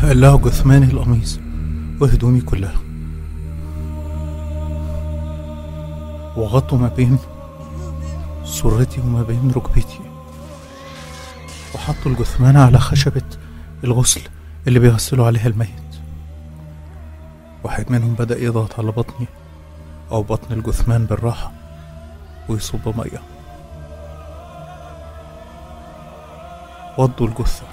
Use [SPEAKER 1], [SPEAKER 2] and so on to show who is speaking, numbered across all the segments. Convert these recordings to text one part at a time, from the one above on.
[SPEAKER 1] قلعوا جثماني القميص وهدومي كلها وغطوا ما بين سرتي وما بين ركبتي وحطوا الجثمان على خشبة الغسل اللي بيغسلوا عليها الميت واحد منهم بدأ يضغط على بطني أو بطن الجثمان بالراحة ويصب مية وضوا الجثة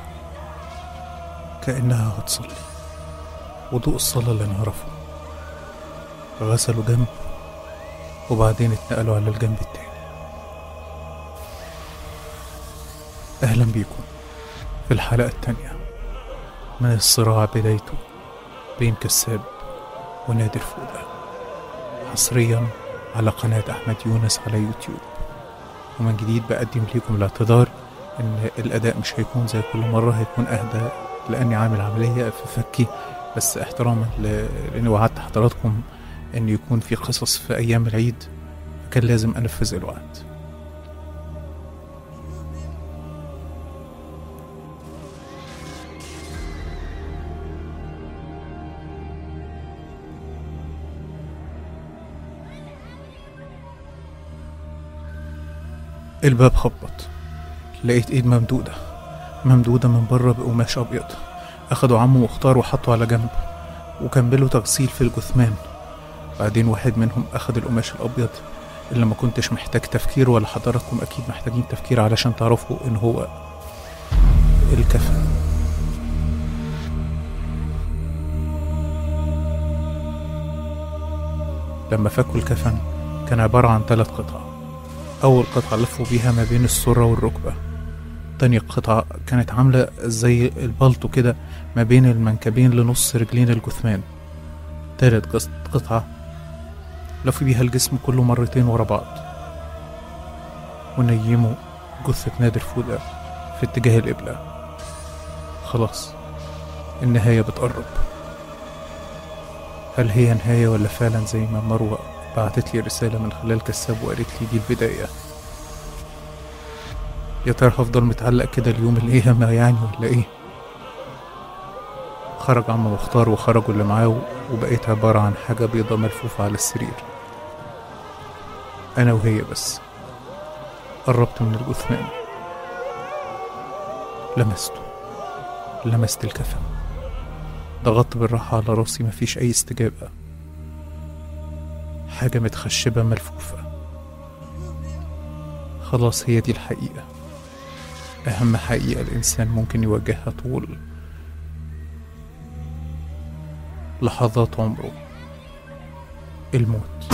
[SPEAKER 1] كأنها هتصلي وضوء الصلاة اللي نعرفه غسلوا جنب وبعدين اتنقلوا على الجنب التاني أهلا بيكم في الحلقة التانية من الصراع بدايته بين كساب ونادر فودة حصريا على قناة أحمد يونس على يوتيوب ومن جديد بقدم لكم الاعتذار إن الأداء مش هيكون زي كل مرة هيكون أهدى لأني عامل عملية في فكي بس احتراما ل- لأني وعدت حضراتكم إن يكون في قصص في أيام العيد فكان لازم أنفذ الوعد الباب خبط لقيت ايد ممدودة ممدودة من بره بقماش أبيض أخدوا عمو مختار وحطوا على جنب وكملوا تغسيل في الجثمان بعدين واحد منهم أخد القماش الأبيض اللي ما كنتش محتاج تفكير ولا حضراتكم أكيد محتاجين تفكير علشان تعرفوا إن هو الكفن لما فكوا الكفن كان عبارة عن ثلاث قطع أول قطعة لفوا بيها ما بين السرة والركبة تاني قطعة كانت عاملة زي البلطو كده ما بين المنكبين لنص رجلين الجثمان تالت قص- قطعة لفوا بيها الجسم كله مرتين ورا بعض ونيموا جثة نادر فودة في اتجاه القبلة خلاص النهاية بتقرب هل هي نهاية ولا فعلا زي ما مروة بعتت لي رسالة من خلال كساب وقالت لي دي البداية يا ترى هفضل متعلق كده اليوم القيامة يعني ولا ايه خرج عم مختار وخرجوا اللي معاه وبقيت عبارة عن حاجة بيضة ملفوفة على السرير أنا وهي بس قربت من الجثمان لمسته لمست الكفن ضغطت بالراحة على راسي مفيش أي استجابة حاجة متخشبة ملفوفة خلاص هي دي الحقيقة أهم حقيقة الإنسان ممكن يواجهها طول لحظات عمره الموت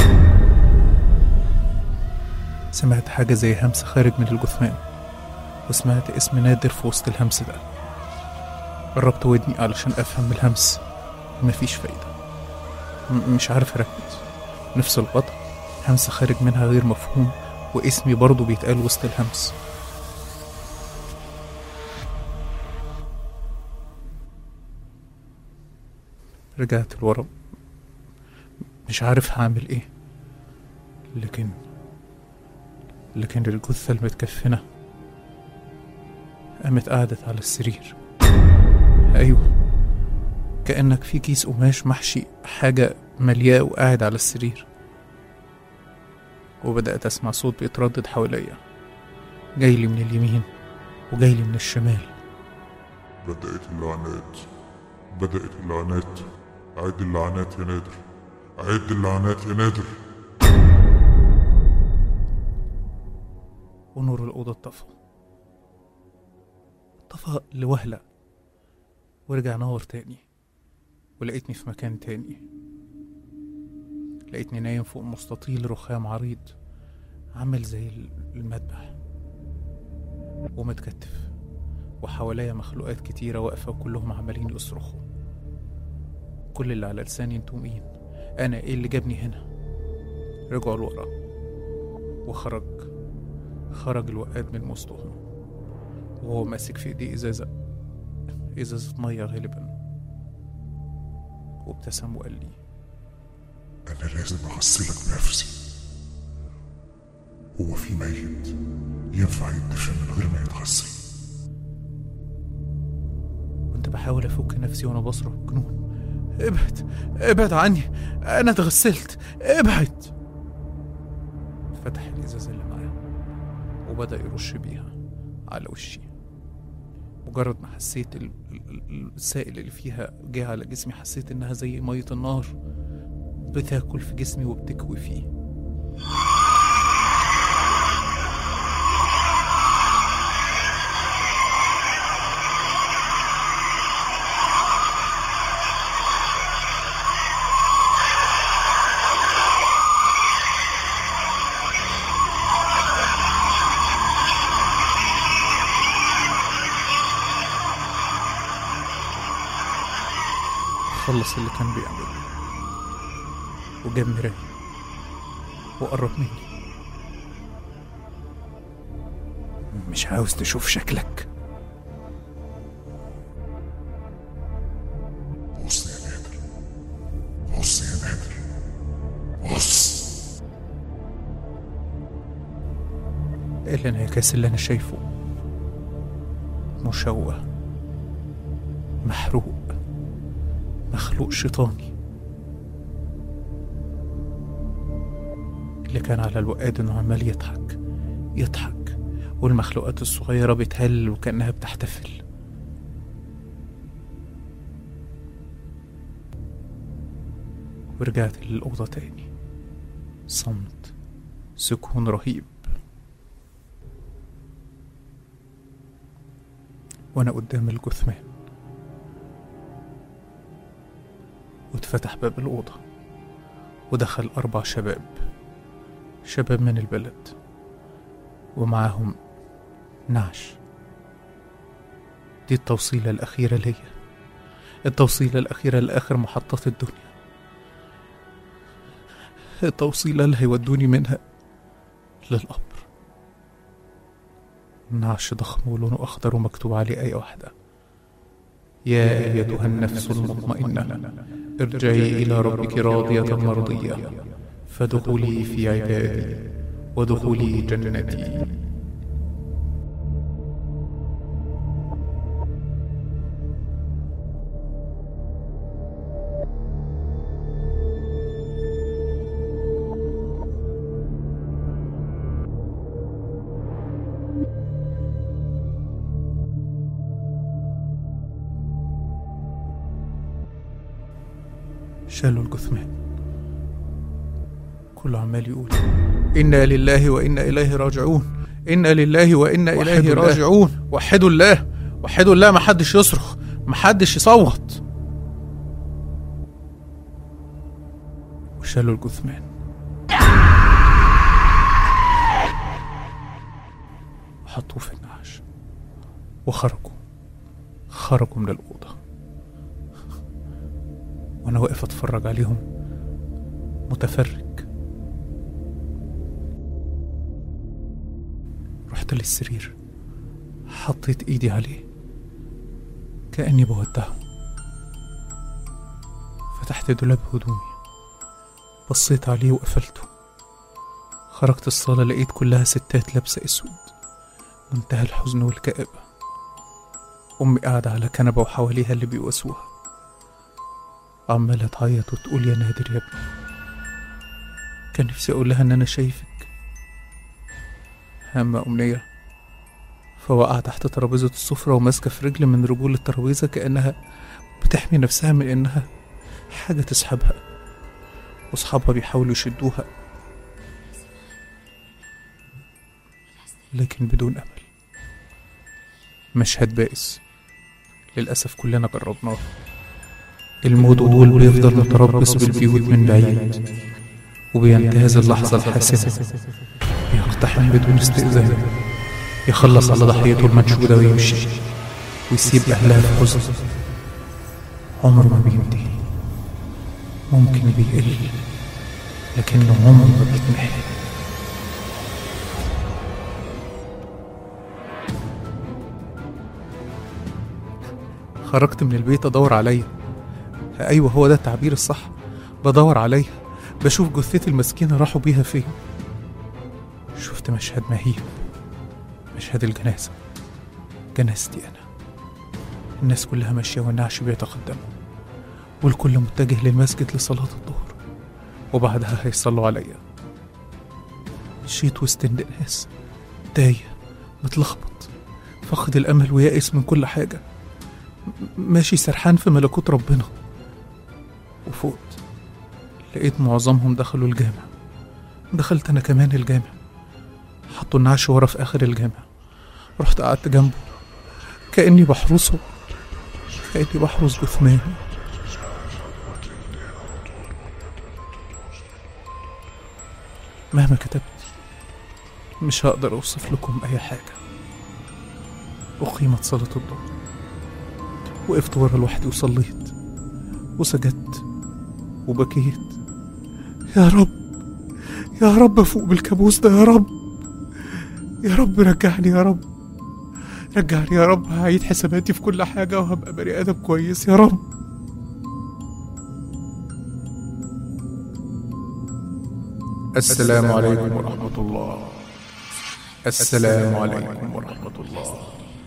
[SPEAKER 1] سمعت حاجة زي همس خارج من الجثمان وسمعت اسم نادر في وسط الهمس ده قربت ودني علشان أفهم الهمس مفيش فايدة م- مش عارف أركز نفس القطع همس خارج منها غير مفهوم واسمي برضه بيتقال وسط الهمس رجعت لورا مش عارف هعمل ايه لكن لكن الجثة المتكفنة قامت قعدت على السرير أيوه كأنك في كيس قماش محشي حاجة ملياه وقاعد على السرير وبدأت أسمع صوت بيتردد حواليا جايلي من اليمين وجايلي من الشمال
[SPEAKER 2] بدأت اللعنات بدأت اللعنات عد اللعنات يا نادر عد اللعنات يا نادر
[SPEAKER 1] ونور الأوضة اتطفى اتطفى لوهلة ورجع نور تاني ولقيتني في مكان تاني لقيتني نايم فوق مستطيل رخام عريض عامل زي المذبح ومتكتف وحواليا مخلوقات كتيرة واقفة وكلهم عمالين يصرخوا كل اللي على لساني انتوا مين انا ايه اللي جابني هنا رجعوا لورا وخرج خرج الوقاد من وسطهم وهو ماسك في ايديه ازازة ازازة مية غالبا وابتسم وقال لي
[SPEAKER 2] أنا لازم أغسلك بنفسي هو في ميت ينفع يدفن من غير ما يتغسل
[SPEAKER 1] كنت بحاول بحاول افك نفسي وانا بصرخ بجنون ابعد ابعد عني انا اتغسلت ابعد فتح الازازه اللي معاه وبدا يرش بيها على وشي مجرد ما حسيت ال- ال- ال- السائل اللي فيها جه على جسمي حسيت انها زي ميه النار بتاكل في جسمي وبتكوي فيه خلص اللي كان بيعمله وجاب مراية وقرب مني مش عاوز تشوف شكلك
[SPEAKER 2] بص يا نادر بص يا نادر بص
[SPEAKER 1] الانعكاس اللي انا شايفه مشوه محروق مخلوق شيطاني اللي كان على الوقاد انه عمال يضحك يضحك والمخلوقات الصغيرة بتهل وكأنها بتحتفل ورجعت للأوضة تاني صمت سكون رهيب وأنا قدام الجثمان واتفتح باب الأوضة ودخل أربع شباب شباب من البلد ومعاهم نعش دي التوصيلة الأخيرة ليا التوصيلة الأخيرة لآخر محطات الدنيا التوصيلة اللي هيودوني منها للقبر نعش ضخم ولونه أخضر ومكتوب عليه آية واحدة يا أيتها النفس المطمئنة ارجعي إلى ربك راضية مرضية فادخلي في عبادي وادخلي جنتي شالوا الجثمان كله عمال يقول إنا لله وإنا إليه راجعون إنا لله وإنا إليه
[SPEAKER 3] الله.
[SPEAKER 1] راجعون وحدوا الله وحدوا الله ما حدش يصرخ ما حدش يصوت وشالوا الجثمان وحطوه في النعش وخرجوا خرجوا من الأوضة وأنا واقف أتفرج عليهم متفرج رحت للسرير حطيت ايدي عليه كأني بودعه فتحت دولاب هدومي بصيت عليه وقفلته خرجت الصالة لقيت كلها ستات لابسة اسود منتهى الحزن والكآبة أمي قاعدة على كنبة وحواليها اللي بيواسوها عمالة تعيط وتقول يا نادر يا ابني كان نفسي أقول لها إن أنا شايفك هامة أمنية فوقع تحت ترابيزة السفرة وماسكة في رجل من رجول الترابيزة كأنها بتحمي نفسها من إنها حاجة تسحبها وأصحابها بيحاولوا يشدوها لكن بدون أمل مشهد بائس للأسف كلنا جربناه الموت دول بيفضل متربص بالبيوت من بعيد وبينتهز اللحظة الحاسمة بيقتحم بدون استئذان يخلص على ضحيته المنشودة ويمشي ويسيب أهلها في حزن عمره ما بينتهي ممكن بيقل لكنه عمره ما بيتمحي خرجت من البيت أدور عليا أيوة هو ده التعبير الصح بدور عليها بشوف جثتي المسكينة راحوا بيها فين شفت مشهد مهيب مشهد الجنازة جنازتي أنا الناس كلها ماشية والنعش بيتقدموا والكل متجه للمسجد لصلاة الظهر وبعدها هيصلوا عليا مشيت وسط الناس تايه متلخبط فقد الأمل ويائس من كل حاجة م- ماشي سرحان في ملكوت ربنا وفوت لقيت معظمهم دخلوا الجامع دخلت أنا كمان الجامع حطوا النعش ورا في آخر الجامع رحت قعدت جنبه كأني بحرسه كأني بحرس جثمانه مهما كتبت مش هقدر أوصف لكم أي حاجة أقيمت صلاة الظهر وقفت ورا لوحدي وصليت وسجدت وبكيت يا رب يا رب فوق بالكابوس ده يا رب يا رب رجعني يا رب رجعني يا رب هعيد حساباتي في كل حاجة وهبقى بني آدم كويس يا رب السلام عليكم ورحمة الله السلام عليكم ورحمة الله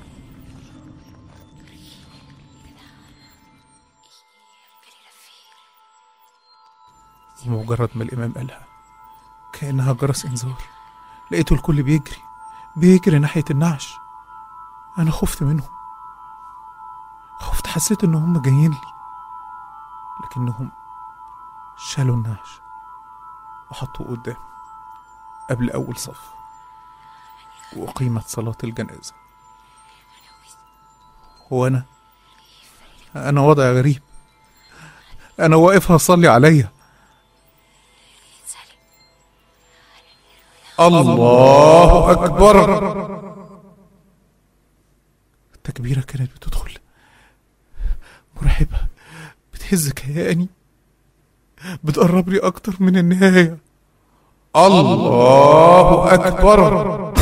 [SPEAKER 1] ومجرد ما الإمام قالها كأنها جرس إنذار لقيته الكل بيجري بيجري ناحية النعش أنا خفت منهم خفت حسيت إن هم جايين لي لكنهم شالوا النعش وحطوه قدام قبل أول صف وأقيمت صلاة الجنازة وأنا أنا وضع غريب أنا واقف هصلي عليا الله أكبر التكبيرة كانت بتدخل مرعبة بتهز كياني بتقربني أكتر من النهاية الله أكبر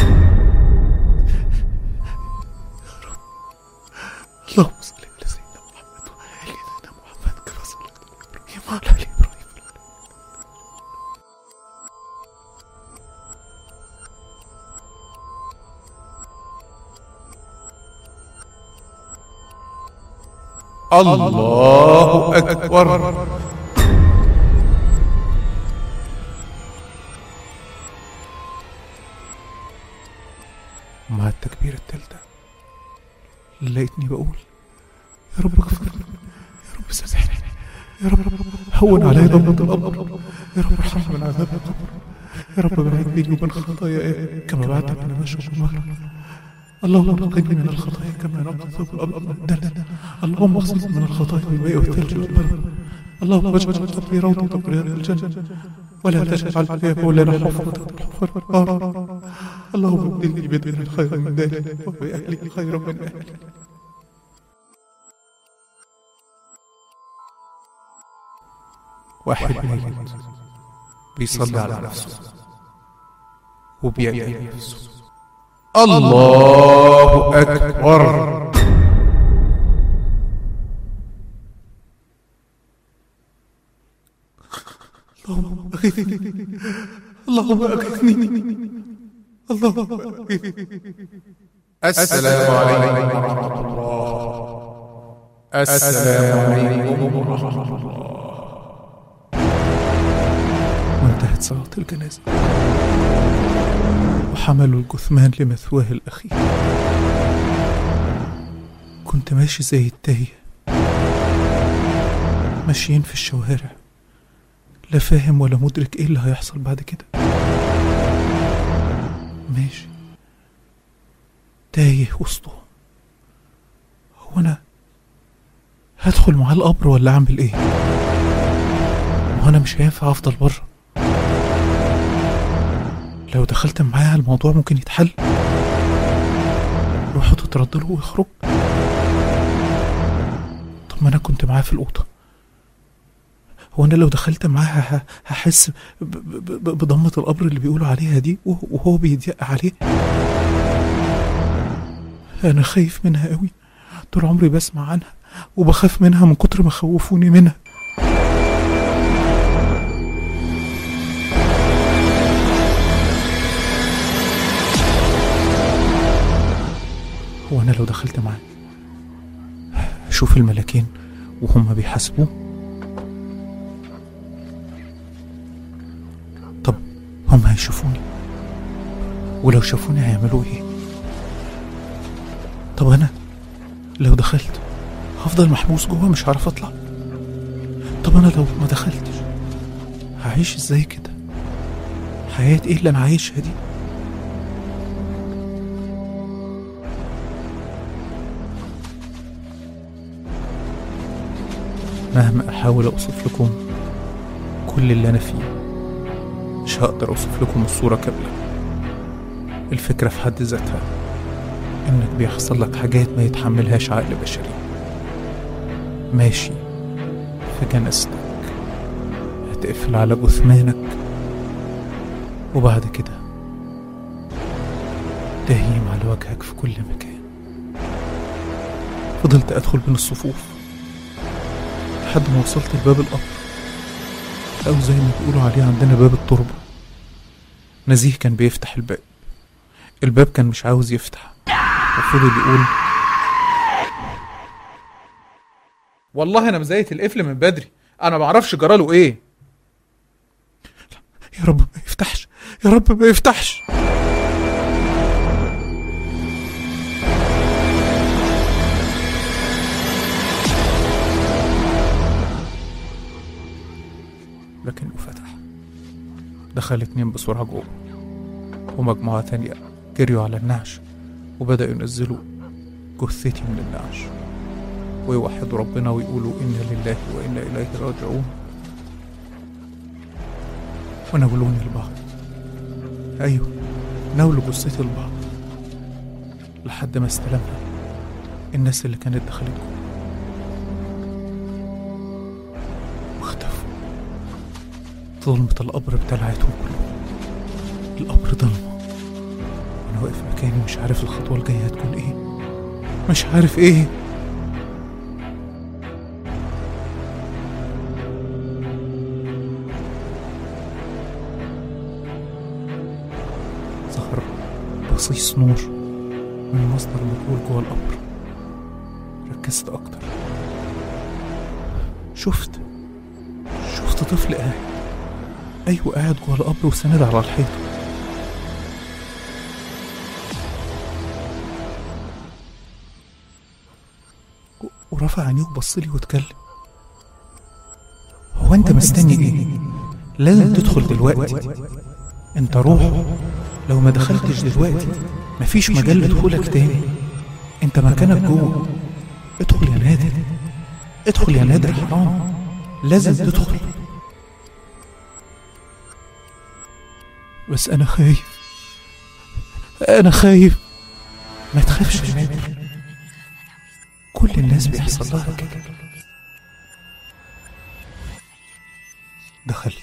[SPEAKER 1] اللهم صل على سيدنا محمد وآل سيدنا محمد كما صليت على إبراهيم وعلى آل إبراهيم الله أكبر مع التكبيرة التالتة لقيتني بقول يا رب اغفر لي، يا رب سامحني يا رب هون علي ضمة الأمر يا رب ارحمني من عذاب القبر يا رب بعد بيني وبين خطاياي كما بعدت من المشرق والمغرب اللهم نقني من الخطايا كما ينقى الثوب الابيض من الدنس اللهم اغسلني من الخطايا بالماء والثلج والبرد اللهم اجعل قبري روضة من رياض الجنة ولا تجعل فيها ولا حفرة الحفر آه. اللهم ابدلني بدل خيرا من ذلك وبأهلي خيرا من أهلي واحد ميت بيصلي على نفسه وبيأتي نفسه الله أكبر اللهم أغثني اللهم أغثني اللهم أغثني السلام عليكم ورحمة الله السلام عليكم ورحمة الله وانتهت صلاة الجنازة وحملوا الجثمان لمثواه الأخير كنت ماشي زي التايه ماشيين في الشوارع لا فاهم ولا مدرك ايه اللي هيحصل بعد كده ماشي تايه وسطهم هو انا هدخل معاه القبر ولا اعمل ايه ما هو انا مش هينفع افضل بره لو دخلت معاه الموضوع ممكن يتحل روحوا تتردلوا ويخرج طب ما انا كنت معاه في الاوضه هو انا لو دخلت معاه ه- هحس ب- ب- ب- بضمة القبر اللي بيقولوا عليها دي وه- وهو بيضيق عليه انا خايف منها قوي طول عمري بسمع عنها وبخاف منها من كتر ما خوفوني منها هو انا لو دخلت معاه يشوف الملاكين وهم بيحاسبوه طب هم هيشوفوني ولو شافوني هيعملوا ايه طب انا لو دخلت هفضل محبوس جوه مش هعرف اطلع طب انا لو ما دخلتش هعيش ازاي كده حياة ايه اللي انا عايشها دي مهما احاول اوصف لكم كل اللي انا فيه مش هقدر اوصف لكم الصورة كاملة الفكرة في حد ذاتها انك بيحصل لك حاجات ما يتحملهاش عقل بشري ماشي في جنازتك هتقفل على جثمانك وبعد كده تهيم على وجهك في كل مكان فضلت أدخل بين الصفوف لحد ما وصلت لباب القبر أو زي ما بيقولوا عليه عندنا باب التربة نزيه كان بيفتح الباب الباب كان مش عاوز يفتح وفضل يقول والله انا مزيت القفل من بدري انا معرفش جراله ايه يا رب ما يفتحش يا رب ما يفتحش لكنه فتح دخل اتنين بسرعة جوه ومجموعة تانية جريوا على النعش وبدأوا ينزلوا جثتي من النعش ويوحدوا ربنا ويقولوا إنا لله وإنا إليه راجعون وناولوني البعض أيوه ناولوا جثتي البعض لحد ما استلمنا الناس اللي كانت دخلت جوه واختفوا ظلمة القبر ابتلعتهم كلهم القبر ضلمة وأنا واقف مكاني مش عارف الخطوة الجاية هتكون إيه مش عارف إيه ظهر بصيص نور من مصدر مجهول جوه القبر ركزت أكتر شفت شفت طفل قاعد أيوة قاعد جوه القبر وسند على الحيطة و- ورفع عينيه وبص لي واتكلم هو انت مستني ايه لازم تدخل دلوقتي انت روح لو ما دخلتش دلوقتي مفيش مجال لدخولك تاني انت مكانك جوه ادخل يا نادر ادخل يا نادر حرام لازم تدخل بس انا خايف انا خايف ما تخافش يا نادر كل الناس بيحصل لها كده دخلت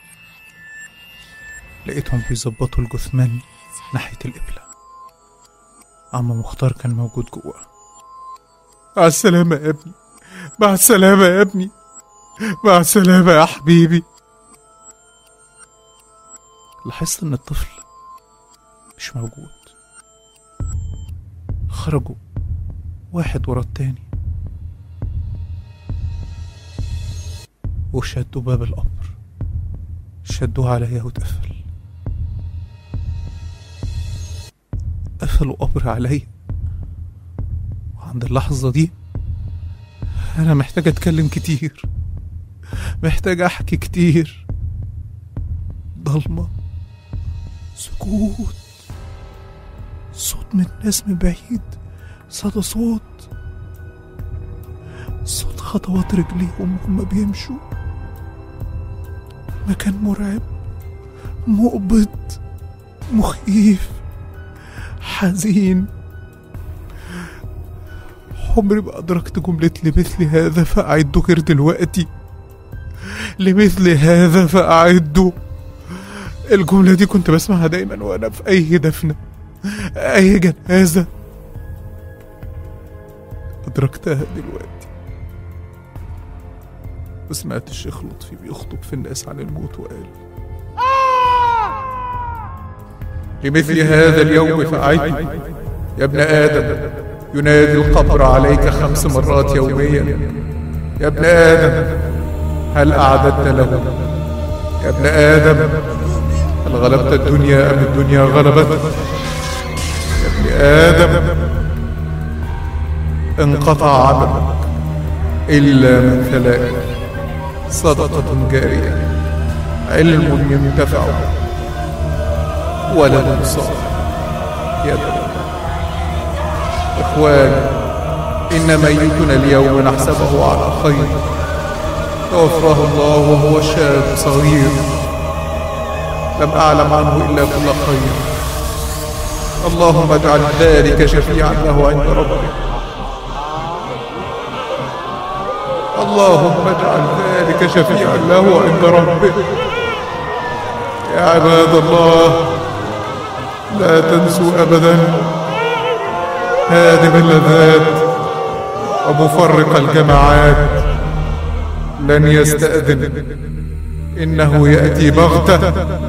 [SPEAKER 1] لقيتهم بيظبطوا الجثمان ناحية القبلة عم مختار كان موجود جوه مع السلامة يا ابني مع السلامة يا ابني مع السلامة يا حبيبي لاحظت ان الطفل مش موجود خرجوا واحد ورا التاني وشدوا باب القبر شدوه عليا واتقفل قفلوا قبر عليا وعند اللحظة دي أنا محتاج أتكلم كتير محتاج أحكي كتير ضلمة سكوت صوت من ناس من بعيد صدى صوت صوت خطوات رجليهم وهم بيمشوا مكان مرعب مقبض مخيف حزين عمري ما أدركت جملة لمثل هذا فأعدوا غير دلوقتي لمثل هذا فأعدوا الجملة دي كنت بسمعها دايما وأنا في أي دفنة أي جنازة أدركتها دلوقتي وسمعت الشيخ لطفي بيخطب في الناس عن الموت وقال لمثل هذا اليوم فأعد يا ابن آدم ينادي القبر عليك خمس مرات يوميا يا ابن آدم هل أعددت له يا ابن آدم هل غلبت الدنيا أم الدنيا غلبتك يا ابن آدم انقطع عملك إلا من ثلاث صدقة جارية علم ينتفع ولد صالح يدعو إخواني إن ميتنا اليوم نحسبه على خير توفاه الله وهو شاب صغير لم أعلم عنه إلا كل خير اللهم اجعل ذلك شفيعا له عند ربه اللهم اجعل ذلك شفيعا له عند ربه يا عباد الله لا تنسوا أبدا هادم اللذات ومفرق الجماعات لن يستأذن إنه يأتي بغتة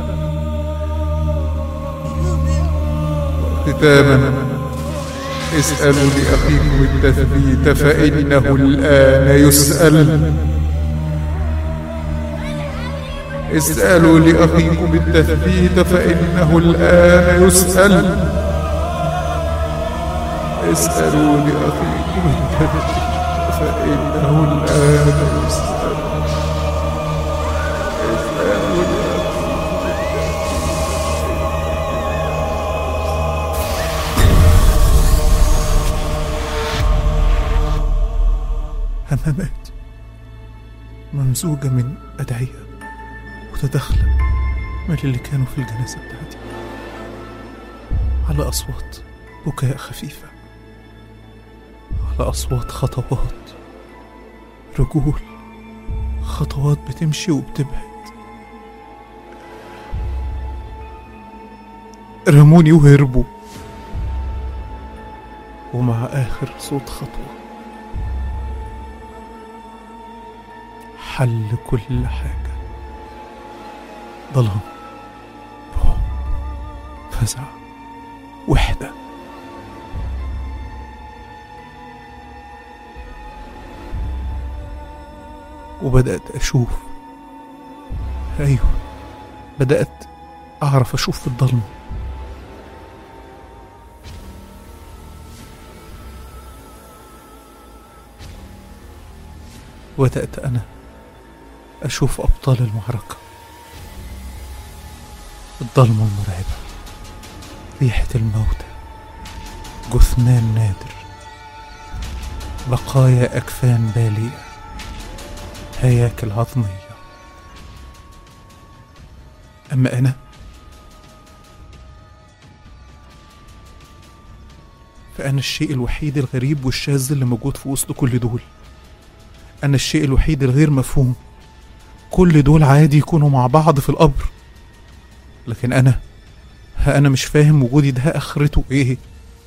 [SPEAKER 1] ختاما اسألوا لأخيكم التثبيت فإنه الآن يسأل اسألوا لأخيكم التثبيت فإنه الآن يسأل اسألوا لأخيكم التثبيت فإنه الآن يسأل اسألوا لأخيكم همامات ممزوجة من أدعية متداخلة من اللي كانوا في الجنازة بتاعتي على أصوات بكاء خفيفة على أصوات خطوات رجول خطوات بتمشي وبتبعد رموني وهربوا ومع آخر صوت خطوة حل كل حاجة ظلام رعب فزع وحدة وبدأت أشوف أيوه بدأت أعرف أشوف في الضلمة بدأت أنا أشوف أبطال المعركة الضلمة المرعبة ريحة الموتى جثمان نادر بقايا أكفان بالية هياكل عظمية أما أنا فأنا الشيء الوحيد الغريب والشاذ اللي موجود في وسط كل دول أنا الشيء الوحيد الغير مفهوم كل دول عادي يكونوا مع بعض في القبر لكن أنا ها أنا مش فاهم وجودي ده آخرته إيه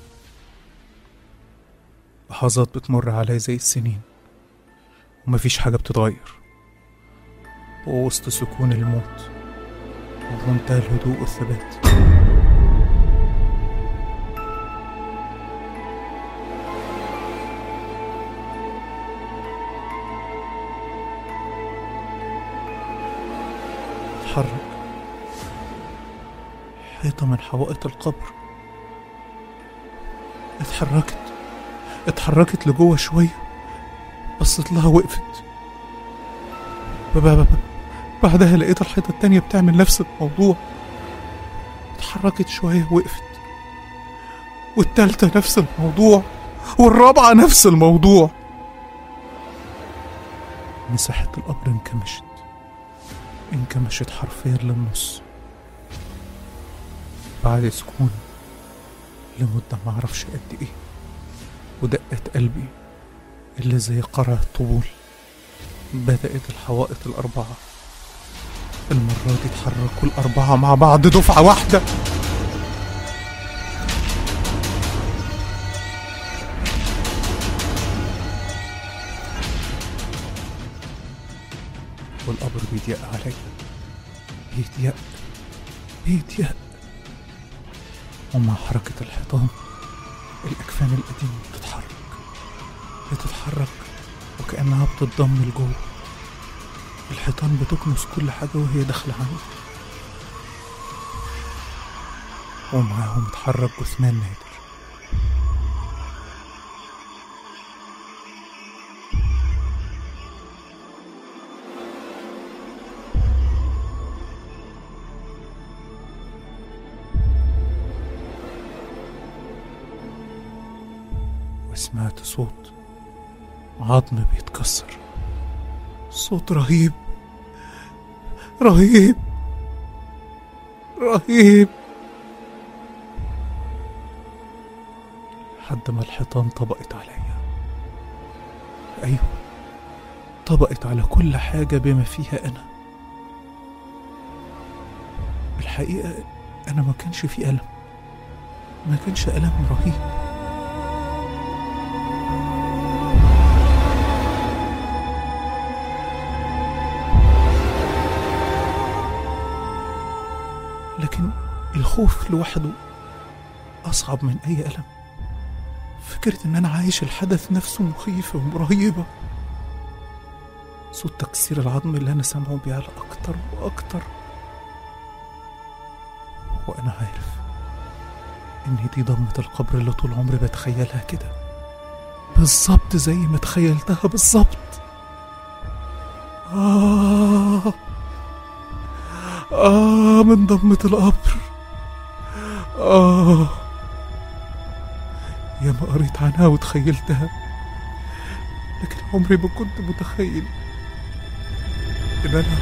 [SPEAKER 1] لحظات بتمر عليا زي السنين ومفيش حاجة بتتغير ووسط سكون الموت ومنتهى الهدوء والثبات اتحرك حيطة من حوائط القبر اتحركت اتحركت لجوه شوية بصيت لها وقفت ب- ب- ب- بعدها لقيت الحيطة التانية بتعمل نفس الموضوع اتحركت شوية وقفت والتالتة نفس الموضوع والرابعة نفس الموضوع مساحة القبر انكمشت انكمشت حرفيا للنص بعد سكون لمدة معرفش قد ايه ودقة قلبي اللي زي قرع الطبول بدأت الحوائط الأربعة المرة دي اتحركوا الأربعة مع بعض دفعة واحدة والقبر بيضيق عليا بيضيق بيضيق ومع حركة الحيطان الأكفان القديمة بتتحرك بتتحرك وكأنها بتتضم لجوه الحيطان بتكنس كل حاجة وهي داخلة عنه ومعاهم اتحرك جثمان نادر وسمعت صوت عظم بيتكسر صوت رهيب رهيب رهيب لحد ما الحيطان طبقت عليا ايوه طبقت على كل حاجه بما فيها انا الحقيقه انا ما كانش في الم ما كانش الم رهيب لكن الخوف لوحده أصعب من أي ألم فكرة إن أنا عايش الحدث نفسه مخيفة ورهيبة صوت تكسير العظم اللي أنا سامعه بيعلى أكتر وأكتر وأنا عارف إن دي ضمة القبر اللي طول عمري بتخيلها كده بالظبط زي ما تخيلتها بالظبط آه آه من ضمة القبر آه يا ما قريت عنها وتخيلتها لكن عمري ما كنت متخيل إن أنا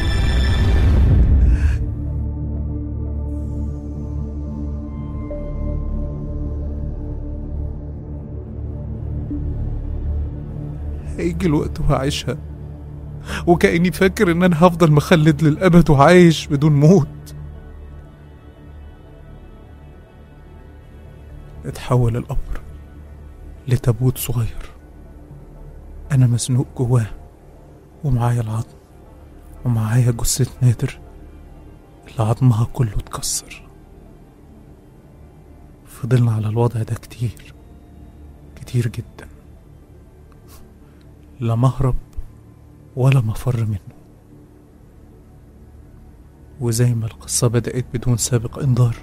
[SPEAKER 1] هيجي الوقت وهعيشها وكأني فاكر إن أنا هفضل مخلد للأبد وعايش بدون موت اتحول القبر لتابوت صغير أنا مزنوق جواه ومعايا العظم ومعايا جثة نادر اللي عظمها كله اتكسر فضلنا على الوضع ده كتير كتير جدا لا مهرب ولا مفر منه وزي ما القصة بدأت بدون سابق إنذار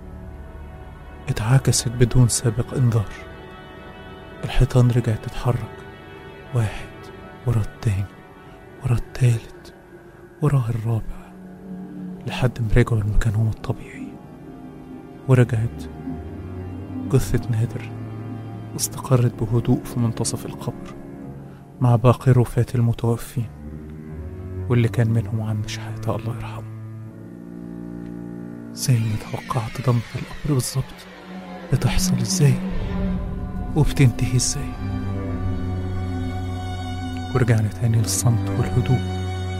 [SPEAKER 1] اتعكست بدون سابق إنذار الحيطان رجعت تتحرك واحد ورا التاني ورا التالت ورا الرابع لحد ما رجعوا لمكانهم الطبيعي ورجعت جثة نادر واستقرت بهدوء في منتصف القبر مع باقي الرفاة المتوفين واللي كان منهم عم شحاتة الله يرحمه زي ما توقعت ضمة القبر بالظبط بتحصل ازاي وبتنتهي ازاي ورجعنا تاني للصمت والهدوء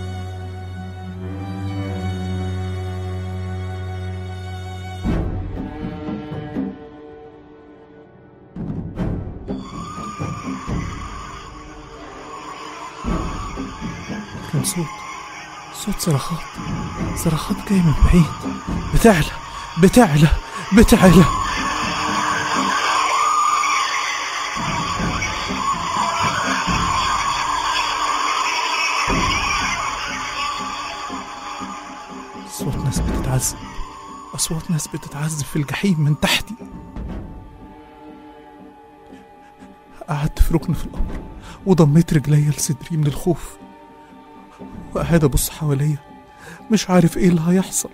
[SPEAKER 1] كان صوت صوت صرخات صرخات جاية من بعيد بتعلى بتعلى بتعلى صوت ناس بتتعذب أصوات ناس بتتعذب في الجحيم من تحتي قعدت في ركن في القبر وضميت رجليا لصدري من الخوف وقاعد ابص حواليا مش عارف ايه اللي هيحصل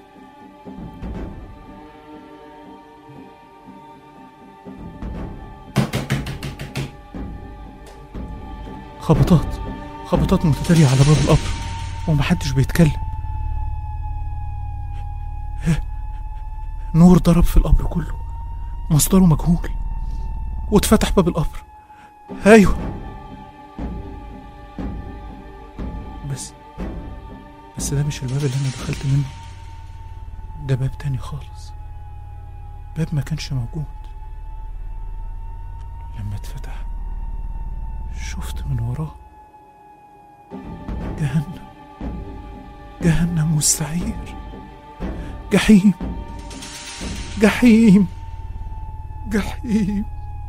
[SPEAKER 1] خبطات خبطات متتالية على باب القبر ومحدش بيتكلم نور ضرب في القبر كله مصدره مجهول واتفتح باب القبر ايوه بس بس ده مش الباب اللي انا دخلت منه ده باب تاني خالص باب ما كانش موجود لما اتفتح شفت من وراه جهنم جهنم والسعير جحيم جحيم جحيم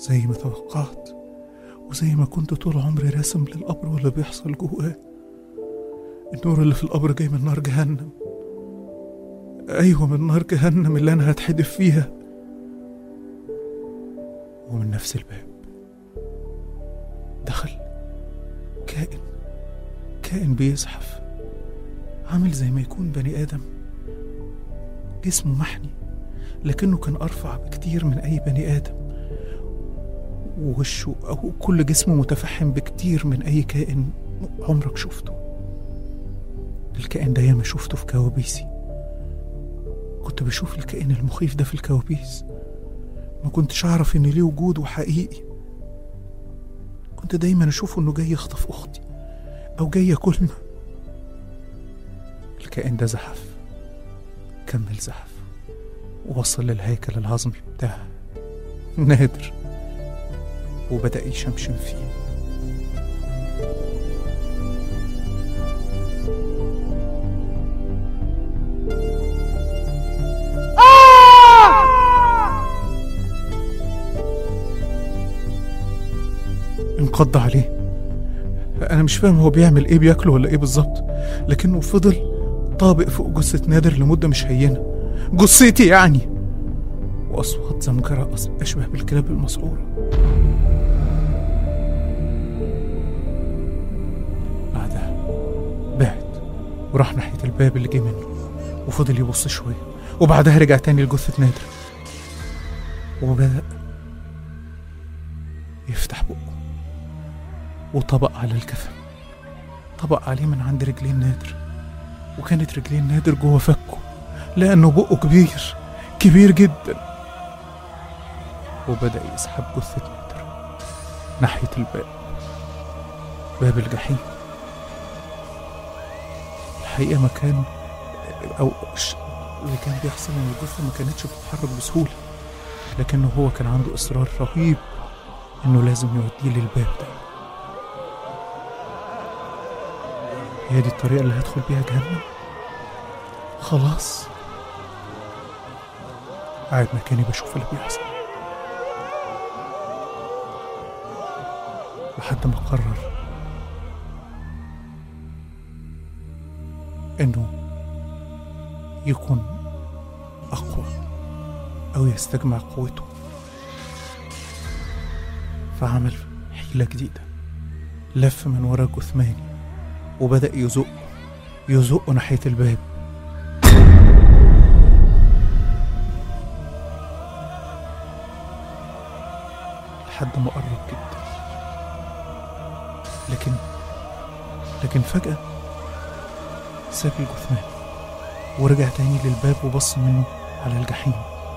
[SPEAKER 1] زي ما توقعت وزي ما كنت طول عمري راسم للقبر واللي بيحصل جواه النور اللي في القبر جاي من نار جهنم أيوة من نار جهنم اللي أنا هتحدف فيها ومن نفس الباب دخل كائن كائن بيزحف عامل زي ما يكون بني آدم جسمه محني لكنه كان أرفع بكتير من أي بني آدم ووشه أو كل جسمه متفحم بكتير من أي كائن عمرك شفته الكائن ده ياما شفته في كوابيسي كنت بشوف الكائن المخيف ده في الكوابيس ما كنتش أعرف إن ليه وجود وحقيقي كنت دايما أشوفه إنه جاي يخطف أختي أو جاي ياكلنا الكائن ده زحف كمل زحف ووصل للهيكل العظمي بتاع نادر وبدأ يشمشم فيه انقض عليه انا مش فاهم هو بيعمل ايه بياكله ولا ايه بالظبط لكنه فضل طابق فوق جثة نادر لمدة مش هينة جثتي يعني وأصوات زمجرة أص- أشبه بالكلاب المسعورة بعدها بعد وراح ناحية الباب اللي جه منه وفضل يبص شوية وبعدها رجع تاني لجثة نادر وبدأ يفتح بقه وطبق على الكفن طبق عليه من عند رجلين نادر وكانت رجلين نادر جوه فكه لأنه بقه كبير كبير جدا وبدأ يسحب جثة نادر ناحية الباب باب الجحيم الحقيقة مكان أو ش- اللي كان بيحصل إن الجثة ما كانتش بتتحرك بسهولة لكنه هو كان عنده إصرار رهيب إنه لازم يوديه للباب ده هي دي الطريقة اللي هدخل بيها جهنم خلاص قاعد مكاني بشوف اللي بيحصل لحد ما قرر انه يكون اقوى او يستجمع قوته فعمل حيلة جديدة لف من ورا جثماني وبدأ يزق يزقه ناحية الباب لحد ما قرب جدا لكن لكن فجأة ساب الجثمان ورجع تاني للباب وبص منه على الجحيم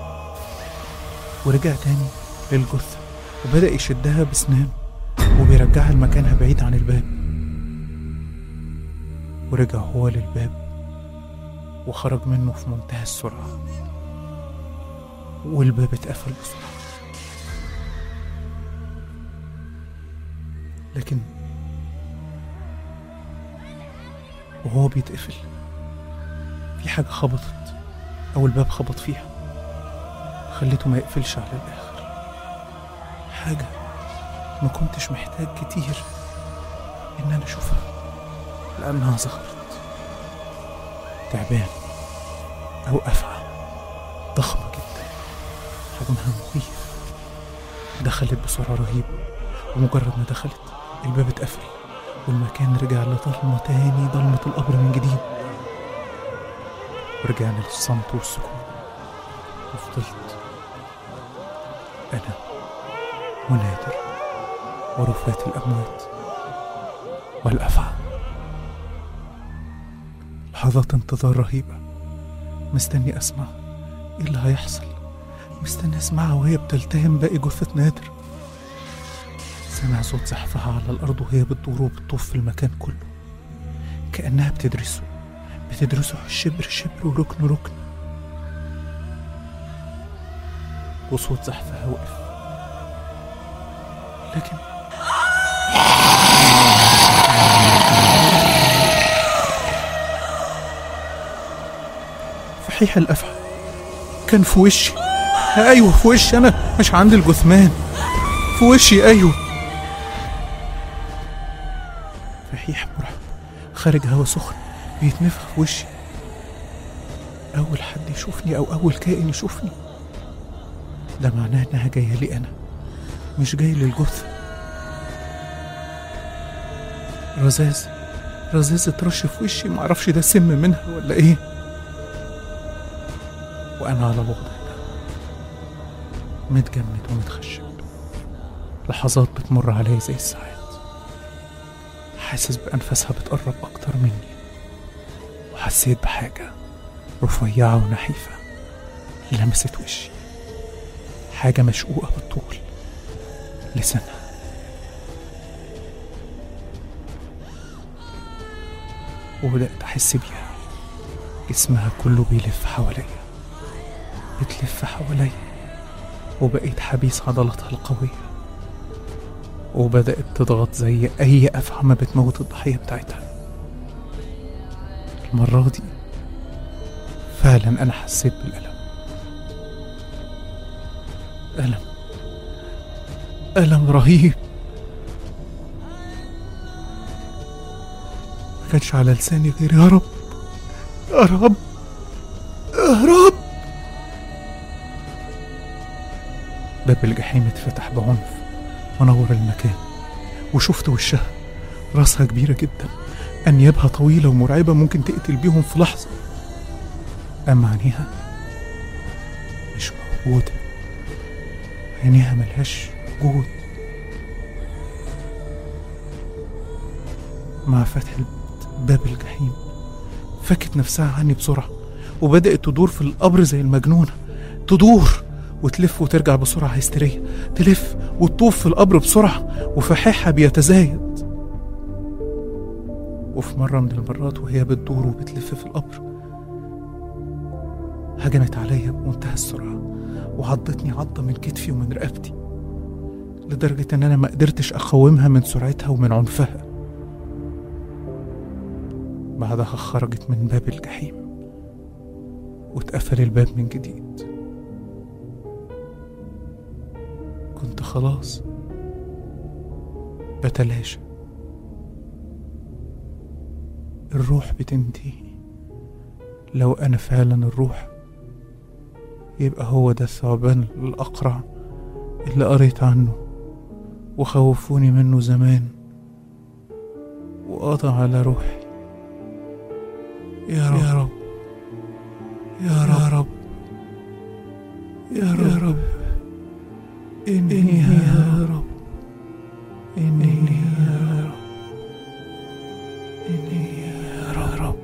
[SPEAKER 1] ورجع تاني للجثة وبدأ يشدها بسنان وبيرجعها لمكانها بعيد عن الباب ورجع هو للباب وخرج منه في منتهى السرعة والباب اتقفل بسرعة لكن وهو بيتقفل في حاجة خبطت أو الباب خبط فيها خليته ما يقفلش على الآخر حاجة ما كنتش محتاج كتير إن أنا أشوفها لأنها ظهرت تعبان أو أفعى ضخمة جدا حجمها مخيف دخلت بسرعة رهيبة ومجرد ما دخلت الباب اتقفل والمكان رجع لضلمة تاني ضلمة القبر من جديد ورجعنا للصمت والسكون وفضلت أنا ونادر ورفات الأموات والأفعى لحظات انتظار رهيبة مستني أسمع إيه اللي هيحصل مستني أسمعها وهي بتلتهم باقي جثة نادر سمع صوت زحفها على الأرض وهي بتدور وبتطوف في المكان كله كأنها بتدرسه بتدرسه شبر شبر وركن ركن وصوت زحفها وقف لكن فحيح الأفعى كان في وشي أيوة في وشي أنا مش عند الجثمان في وشي أيوه فحيح مرعب خارج هوا سخن بيتنفخ في وشي أول حد يشوفني أو أول كائن يشوفني ده معناه إنها جاية لي أنا مش جاي للجثة رذاذ رذاذ اترش في وشي معرفش ده سم منها ولا إيه وأنا على الوضع ده متجمد ومتخشب لحظات بتمر عليا زي الساعات حاسس بأنفاسها بتقرب أكتر مني وحسيت بحاجة رفيعة ونحيفة لمست وشي حاجة مشقوقة بالطول لسانها وبدأت أحس بيها جسمها كله بيلف حواليا بتلف حواليا وبقيت حبيس عضلاتها القوية وبدأت تضغط زي أي أفعى ما بتموت الضحية بتاعتها المرة دي فعلا أنا حسيت بالألم ألم ألم رهيب ما كانش على لساني غير يا رب يا رب يا رب باب الجحيم اتفتح بعنف ونور المكان وشفت وشها راسها كبيرة جدا أنيابها طويلة ومرعبة ممكن تقتل بيهم في لحظة أما عينيها مش موجودة عينيها ملهاش وجود مع فتح باب الجحيم فكت نفسها عني بسرعة وبدأت تدور في القبر زي المجنونة تدور وتلف وترجع بسرعة هستيرية تلف وتطوف في القبر بسرعة وفحيحها بيتزايد وفي مرة من المرات وهي بتدور وبتلف في القبر هجمت عليا بمنتهى السرعة وعضتني عضة من كتفي ومن رقبتي لدرجة إن أنا ما قدرتش أقاومها من سرعتها ومن عنفها بعدها خرجت من باب الجحيم واتقفل الباب من جديد كنت خلاص بتلاشى الروح بتنتهي لو أنا فعلا الروح يبقى هو ده الثعبان الأقرع اللي قريت عنه وخوفوني منه زمان وقضى على روحي يا رب يا رب يا رب يا رب, يا رب. إني يا رب إني يا رب إني يا رب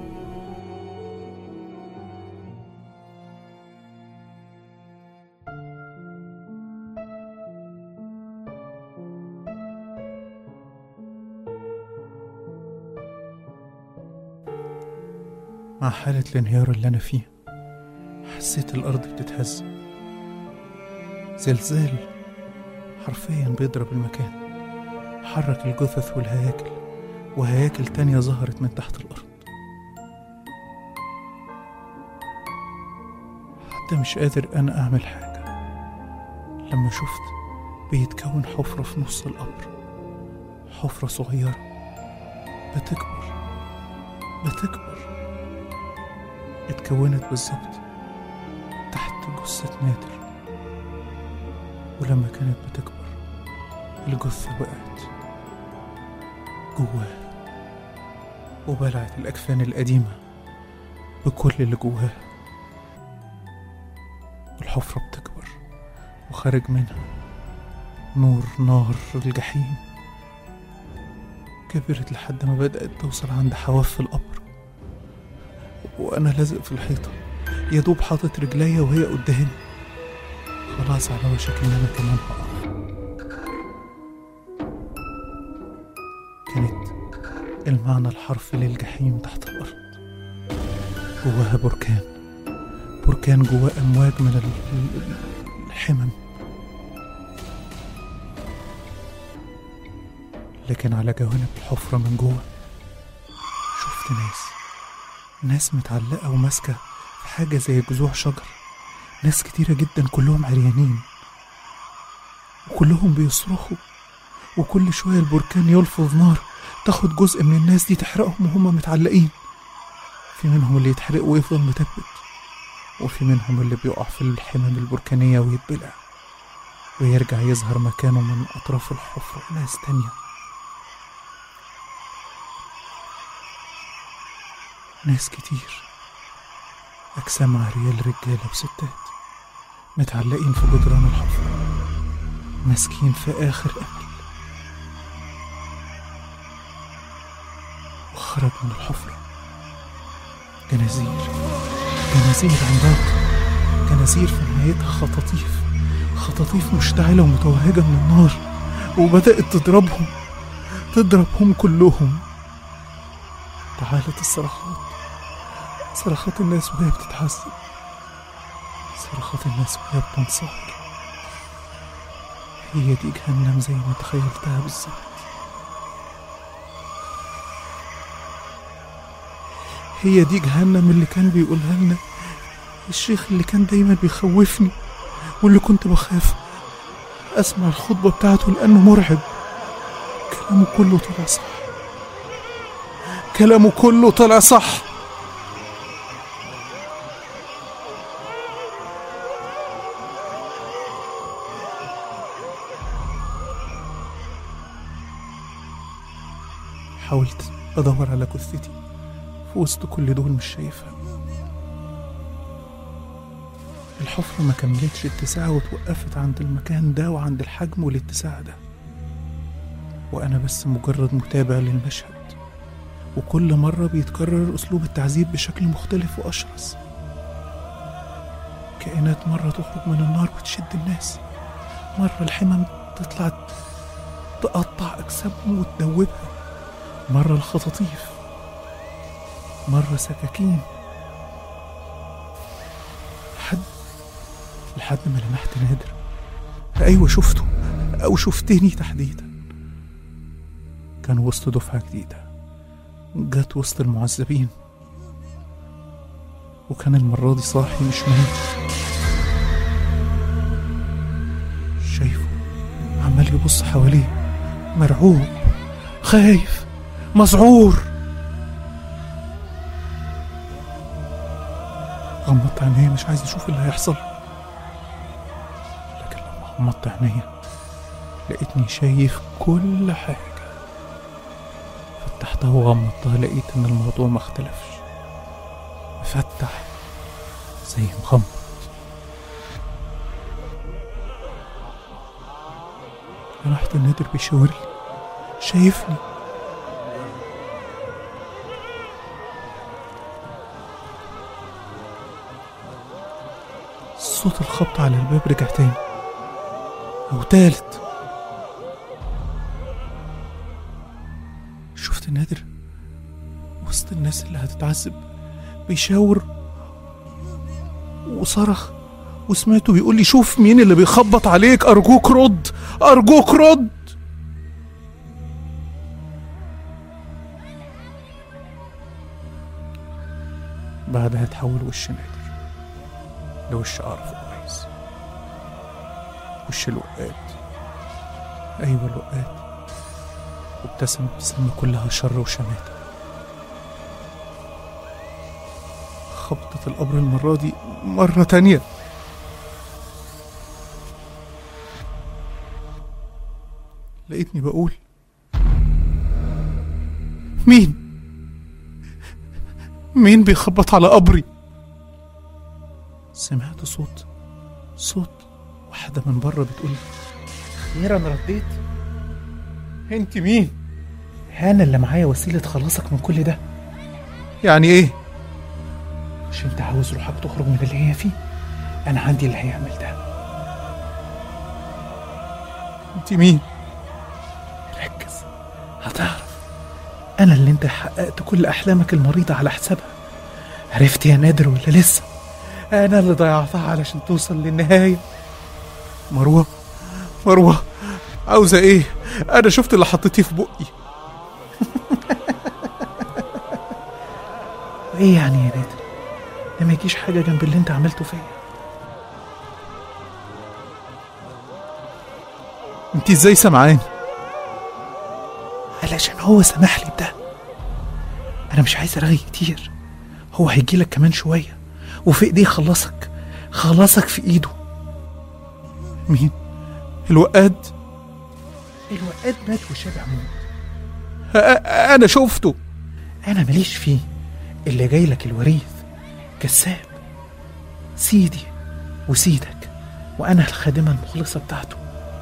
[SPEAKER 1] مع حالة الانهيار اللي أنا فيها حسيت الأرض بتتهز زلزال حرفيا بيضرب المكان حرك الجثث والهياكل وهياكل تانية ظهرت من تحت الأرض حتى مش قادر أنا أعمل حاجة لما شفت بيتكون حفرة في نص القبر حفرة صغيرة بتكبر بتكبر اتكونت بالظبط تحت جثة نادر ولما كانت بتكبر الجثة وقعت جواها وبلعت الأكفان القديمة بكل اللي جواها الحفرة بتكبر وخارج منها نور نار الجحيم كبرت لحد ما بدأت توصل عند حواف القبر وأنا لازق في الحيطة يا دوب حاطط رجليا وهي قدامي خلاص على وشك إن أنا كمان هقع كانت المعنى الحرفي للجحيم تحت الأرض جواها بركان بركان جواه أمواج من ال- ال- الحمم لكن على جوانب الحفرة من جوه شفت ناس ناس متعلقة وماسكة في حاجة زي جذوع شجر ناس كتيرة جدا كلهم عريانين وكلهم بيصرخوا وكل شوية البركان يلفظ نار تاخد جزء من الناس دي تحرقهم وهم متعلقين في منهم اللي يتحرق ويفضل متبت وفي منهم اللي بيقع في الحمم البركانية ويتبلع ويرجع يظهر مكانه من أطراف الحفرة ناس تانية ناس كتير أجسام عريال رجالة وستات متعلقين في جدران الحفرة ماسكين في آخر أمل وخرج من الحفرة جنازير جنازير عملاقة جنازير في نهايتها خطاطيف خطاطيف مشتعلة ومتوهجة من النار وبدأت تضربهم تضربهم كلهم تعالت الصرخات صرخات الناس وهي بتتعذب صرخات الناس وهي بتنصهر هي دي جهنم زي ما تخيلتها بالظبط هي دي جهنم اللي كان بيقولها لنا الشيخ اللي كان دايما بيخوفني واللي كنت بخاف اسمع الخطبة بتاعته لانه مرعب كلامه كله طلع صح كلامه كله طلع صح حاولت ادور على جثتي في وسط كل دول مش شايفها الحفرة ما كملتش اتساع وتوقفت عند المكان ده وعند الحجم والاتساع ده وأنا بس مجرد متابع للمشهد وكل مرة بيتكرر أسلوب التعذيب بشكل مختلف وأشرس كائنات مرة تخرج من النار وتشد الناس مرة الحمم تطلع تقطع أجسامهم وتدوبها مرة الخطاطيف مرة سكاكين لحد لحد ما لمحت نادر أيوة شفته أو شفتني تحديدا كان وسط دفعة جديدة جت وسط المعذبين وكان المرة دي صاحي مش ميت شايفه عمال يبص حواليه مرعوب خايف مذعور غمضت عينيا مش عايز اشوف اللي هيحصل لكن لما غمضت عينيا لقيتني شايف كل حاجة فتحتها وغمضتها لقيت ان الموضوع ما اختلفش مفتح زي مغمض لمحت النادر بيشاور لي شايفني صوت الخبط على الباب رجع تاني أو تالت شفت نادر وسط الناس اللي هتتعذب بيشاور وصرخ وسمعته بيقول لي شوف مين اللي بيخبط عليك أرجوك رد أرجوك رد بعدها تحول وش نادر لوش أعرفه كويس وش الوقات أيوة الوقات وابتسم ابتسامة كلها شر وشماتة خبطة القبر المرة دي مرة تانية لقيتني بقول مين مين بيخبط على قبري سمعت صوت صوت واحدة من بره بتقول
[SPEAKER 3] أخيرا رديت
[SPEAKER 1] انت مين
[SPEAKER 3] أنا اللي معايا وسيلة خلاصك من كل ده
[SPEAKER 1] يعني ايه
[SPEAKER 3] مش أنت عاوز روحك تخرج من اللي هي فيه أنا عندي اللي هيعمل ده
[SPEAKER 1] انت مين
[SPEAKER 3] ركز هتعرف أنا اللي أنت حققت كل أحلامك المريضة على حسابها عرفت يا نادر ولا لسه أنا اللي ضيعتها علشان توصل للنهاية
[SPEAKER 1] مروة مروة عاوزة ايه انا شفت اللي حطيتيه في بقي
[SPEAKER 3] وإيه يعني يا نادر ده ما يجيش حاجة جنب اللي أنت عملته فيا
[SPEAKER 1] انت ازاي سمعاني
[SPEAKER 3] علشان هو سمح لي بده انا مش عايز ارغي كتير هو هيجيلك كمان شويه وفي ايديه خلصك خلصك في ايده
[SPEAKER 1] مين الوقاد
[SPEAKER 3] الوقاد مات وشبع موت
[SPEAKER 1] أ- انا شفته
[SPEAKER 3] انا ماليش فيه اللي جاي لك الوريث كذاب سيدي وسيدك وانا الخادمه المخلصه بتاعته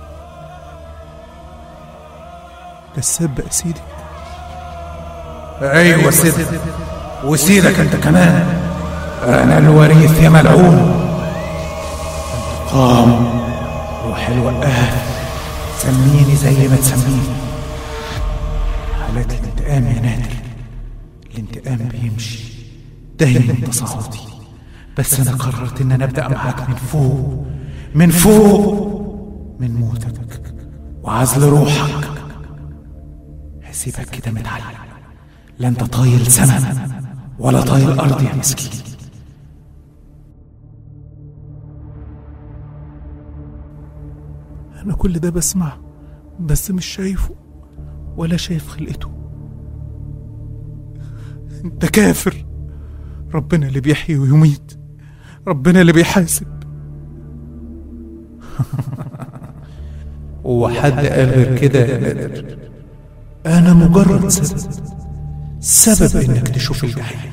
[SPEAKER 1] كساب بقى سيدي
[SPEAKER 3] ايوه سيدك وسيدك انت كمان انا الوريث يا ملعون قام روح الوقاف سميني زي ما تسميني حالات الانتقام يا نادر الانتقام بيمشي دايما تصاعدي بس انا قررت ان انا ابدا معاك من فوق من فوق من موتك وعزل روحك هسيبك كده متعلق لا انت طايل سما ولا طايل ارض يا مسكين
[SPEAKER 1] انا كل ده بسمع بس مش شايفه ولا شايف خلقته انت كافر ربنا اللي بيحيي ويميت ربنا اللي بيحاسب
[SPEAKER 3] هو حد قال غير كده يا نادر انا مجرد سبب سبب انك تشوف الجحيم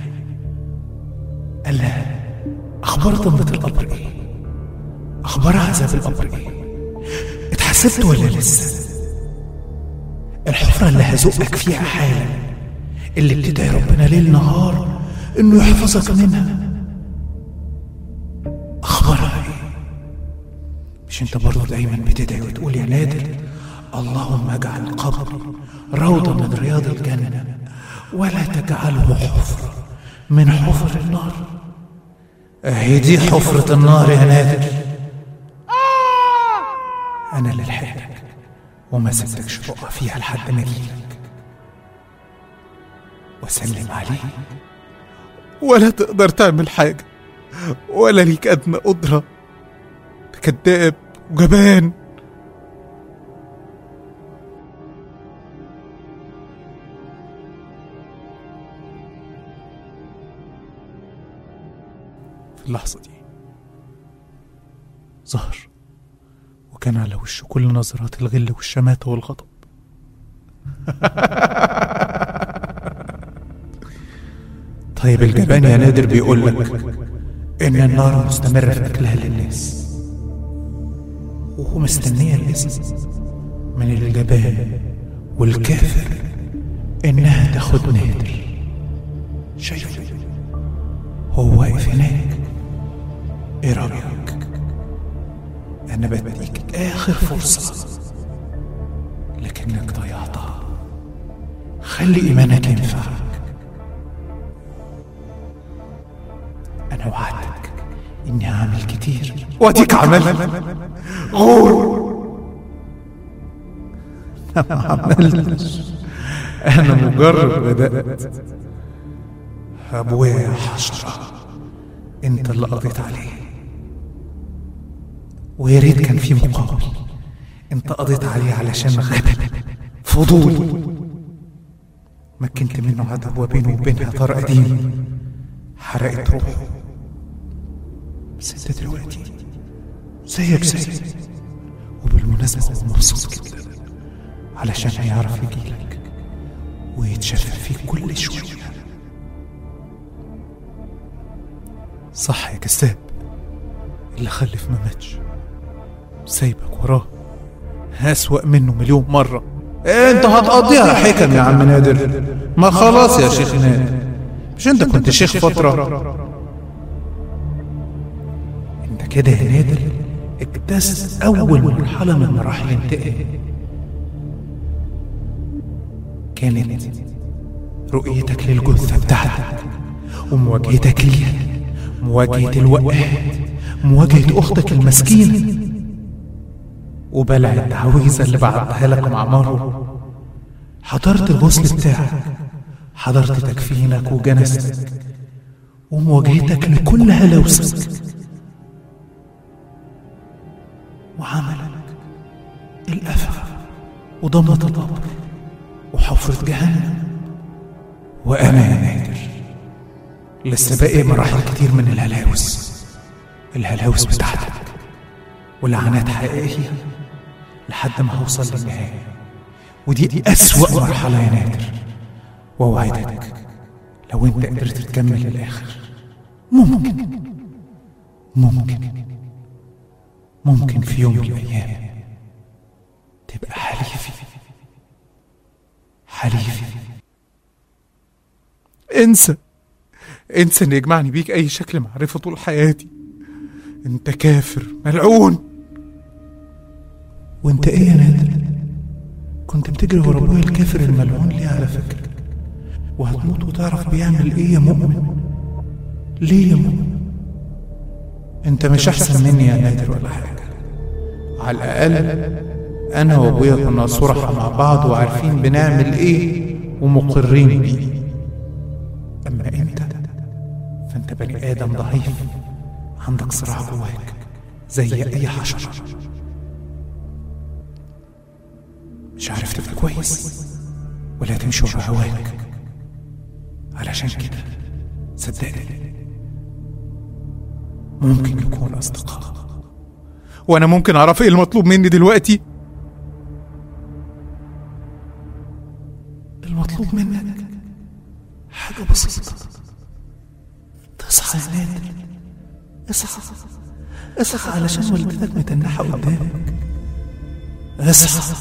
[SPEAKER 3] الا اخبار ضمة القبر ايه اخبار عذاب القبر ايه اتحسبت ولا لسه الحفرة اللي هزقك فيها حالا اللي بتدعي ربنا ليل نهار انه يحفظك منها اخبارها ايه مش انت برضه دايما بتدعي وتقول يا نادر اللهم اجعل قبري روضة من رياض الجنة ولا تجعله حفرة من حفر النار اهي دي حفرة النار يا نادر انا اللي لحقتك وما سبتكش تقع فيها لحد ما اجيلك وسلم عليه
[SPEAKER 1] ولا تقدر تعمل حاجة ولا ليك أدنى قدرة كذاب وجبان في اللحظة دي ظهر وكان على وشه كل نظرات الغل والشماتة والغضب
[SPEAKER 3] طيب الجبان يا نادر بيقول لك ان النار مستمرة في اكلها للناس وهو مستنية الاسم من الجبان والكافر انها تاخد نادر شايف هو واقف هناك ايه رايك انا بديك اخر فرصة لكنك ضيعتها خلي ايمانك ينفعك انا وعدتك اني هعمل كتير
[SPEAKER 1] واديك عمل غور
[SPEAKER 3] ما عملتش انا مجرد بدات ابويا يا حشره انت اللي قضيت عليه ويا ريت كان في مقابل انت قضيت عليه علشان غبا فضول مكنت منه عدو وبينه وبينها طار قديم حرقت روحه بس انت دلوقتي زيك زي وبالمناسبة هو مبسوط جدا علشان هيعرف يجيلك ويتشفى فيك كل شوية
[SPEAKER 1] صح يا كذاب اللي خلف ما ماتش سايبك وراه أسوأ منه مليون مرة
[SPEAKER 3] انت هتقضيها حكم يا عم نادر ما خلاص يا شيخ نادر مش انت كنت شيخ فترة انت كده يا نادر اجتزت اول مرحلة من مراحل انتقام كانت رؤيتك للجثة بتاعتك ومواجهتك ليها مواجهة الوقات مواجهة أختك المسكينة وبلع التعويذة اللي بعتها لك مع مرو حضرت الغسل بتاعك حضرت تكفينك وجنازتك ومواجهتك لكل هلاوسك وعملك الأفعى وضمة القبر وحفرة جهنم وأنا يا نادر لسه باقي مراحل كتير من الهلاوس الهلاوس بتاعتك ولعنات حقيقية لحد ما هوصل للنهاية ودي دي أسوأ مرحلة يا نادر وأوعدك لو أنت قدرت تكمل للآخر ممكن ممكن ممكن في يوم من الأيام تبقى حليفي حليفي انسى انسى ان يجمعني بيك اي شكل معرفة طول حياتي انت كافر ملعون وانت ايه يا نادر كنت بتجري ورا ابويا الكافر الملعون ليه على فكرة وهتموت وتعرف بيعمل ايه يا مؤمن ليه يا مؤمن انت مش احسن مني يا نادر ولا حاجة على الاقل انا وابويا كنا صرحة مع بعض وعارفين بنعمل ايه ومقرين بيه اما انت فانت بني ادم ضعيف عندك صراع جواك زي اي حشرة مش عارف تبقى كويس ولا تمشي ورا هواك علشان كده صدقني ممكن نكون اصدقاء وانا ممكن اعرف ايه المطلوب مني دلوقتي المطلوب منك حاجة بسيطة تصحى يا نادر اصحى اصحى علشان والدتك متنحة قدامك اصحى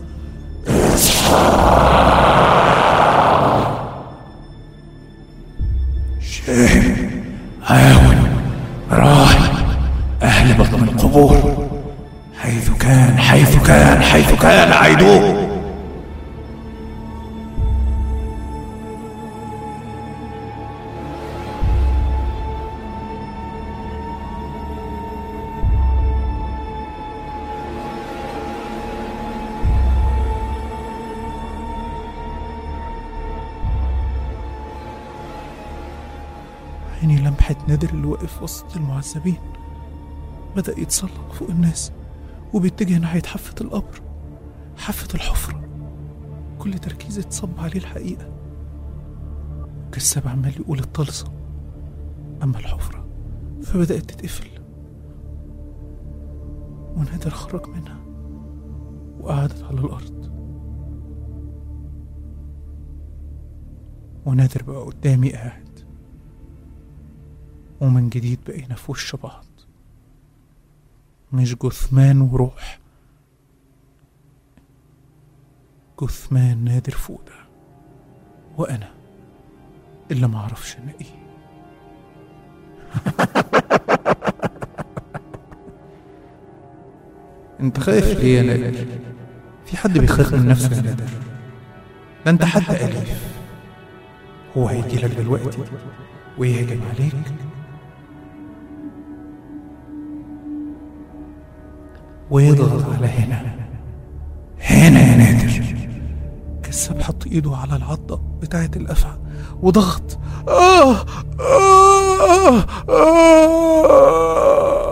[SPEAKER 3] شاهد عاون راعي أهل بطن القبور حيث كان حيث كان حيث كان عيدوه عيني لمحة نادر اللي واقف وسط المعذبين بدأ يتسلق فوق الناس وبيتجه ناحية حافة القبر حافة الحفرة كل تركيزه اتصب عليه الحقيقة كساب عمال يقول الطلسم أما الحفرة فبدأت تتقفل ونادر خرج منها وقعدت على الأرض ونادر بقى قدامي قاعد ومن جديد بقينا في وش بعض مش جثمان وروح جثمان نادر فودة وأنا اللي معرفش أنا إيه
[SPEAKER 1] انت خايف ليه يا نادر
[SPEAKER 3] في حد بيخاف من نفسه يا نادر ده انت حد أليف هو هيجي لك دلوقتي ويهجم عليك ويضغط على هنا هنا يا نادر كساب حط ايده على العضة بتاعة الأفعى وضغط آه آه آه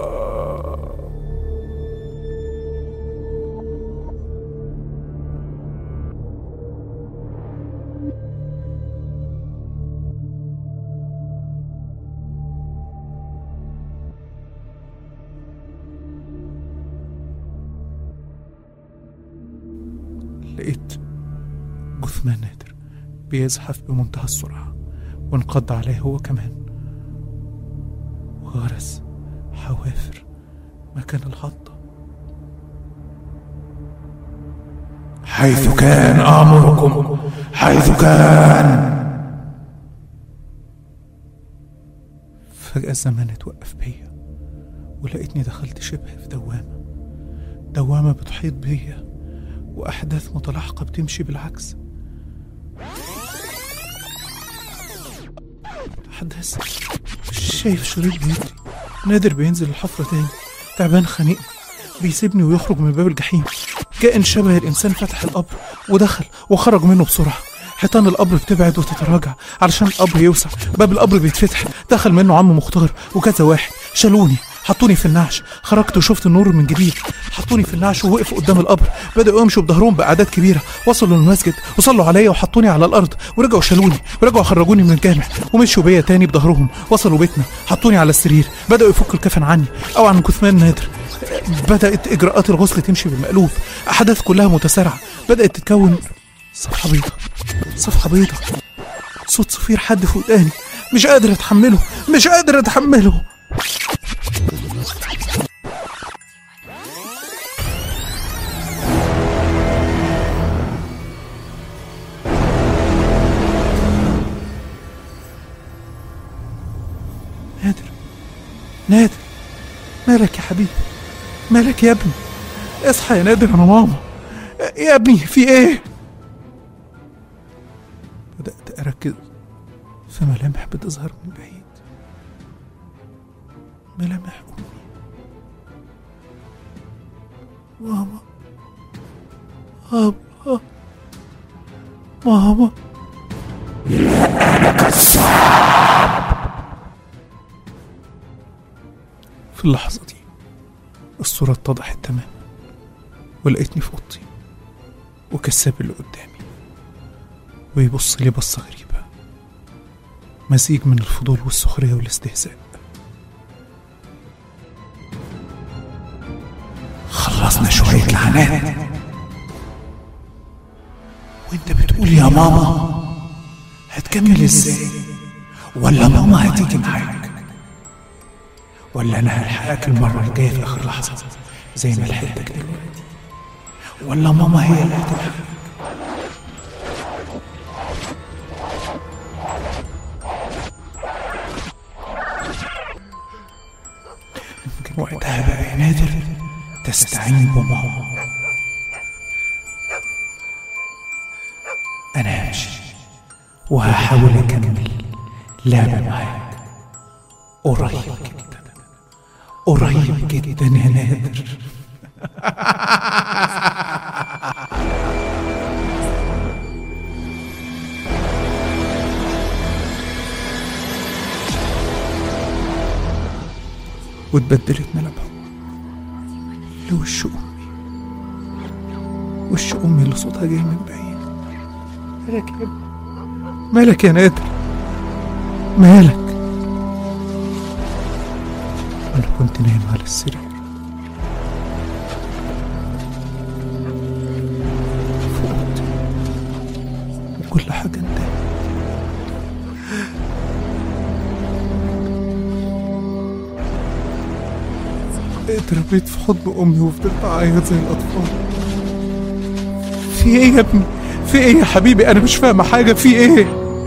[SPEAKER 3] لقيت جثمان نادر بيزحف بمنتهى السرعة وانقض عليه هو كمان وغرس حوافر مكان الحطة حيث كان أمركم حيث كان فجأة الزمان اتوقف بيا ولقيتني دخلت شبه في دوامة دوامة بتحيط بيا وأحداث متلاحقة بتمشي بالعكس أحداث شايف شريط بيدي نادر بينزل الحفرة تاني تعبان خنيق بيسيبني ويخرج من باب الجحيم كائن شبه الإنسان فتح القبر ودخل وخرج منه بسرعة حيطان القبر بتبعد وتتراجع علشان القبر يوسع باب القبر بيتفتح دخل منه عم مختار وكذا واحد شالوني حطوني في النعش خرجت وشفت النور من جديد حطوني في النعش ووقفوا قدام القبر بدأوا يمشوا بظهرهم بأعداد كبيرة وصلوا للمسجد وصلوا عليا وحطوني على الأرض ورجعوا شالوني ورجعوا خرجوني من الجامع ومشوا بيا تاني بظهرهم وصلوا بيتنا حطوني على السرير بدأوا يفكوا الكفن عني أو عن جثمان نادر بدأت إجراءات الغسل تمشي بالمقلوب أحداث كلها متسارعة بدأت تتكون صفحة بيضة صفحة بيضة صوت صفير حد في وداني مش قادر اتحمله مش قادر اتحمله نادر نادر مالك يا حبيبي مالك يا ابني اصحى يا نادر انا ماما يا ابني في ايه بدأت أركز في ملامح بتظهر من بعيد ملامح أمي ماما أبا ماما في اللحظة دي الصورة اتضحت تماما ولقيتني في أوضتي وكساب اللي قدامي ويبص لي بصة غريبة مزيج من الفضول والسخرية والاستهزاء خلصنا شوية لعنات وانت بتقول يا ماما هتكمل ازاي ولا ماما هتيجي معاك ولا انا هلحقك المرة الجاية في اخر لحظة زي ما لحقتك دلوقتي ولا ماما هي اللي هتلحقك يمكن وقتها بقى يا نادر تستعين بماما أنا همشي وهحاول أكمل لعبة معاك قريب جدا قريب جدا يا نادر واتبدلت ملامحه لوش أمي وش أمي اللي صوتها جاي من بعيد مالك يا ابني مالك يا نادر مالك أنا كنت نايم على السرير في أوضتي وكل حاجة انتهت اتربيت في حضن امي وفضلت اعيط زي الاطفال في ايه يا ابني في ايه يا حبيبي انا مش فاهمه حاجه في ايه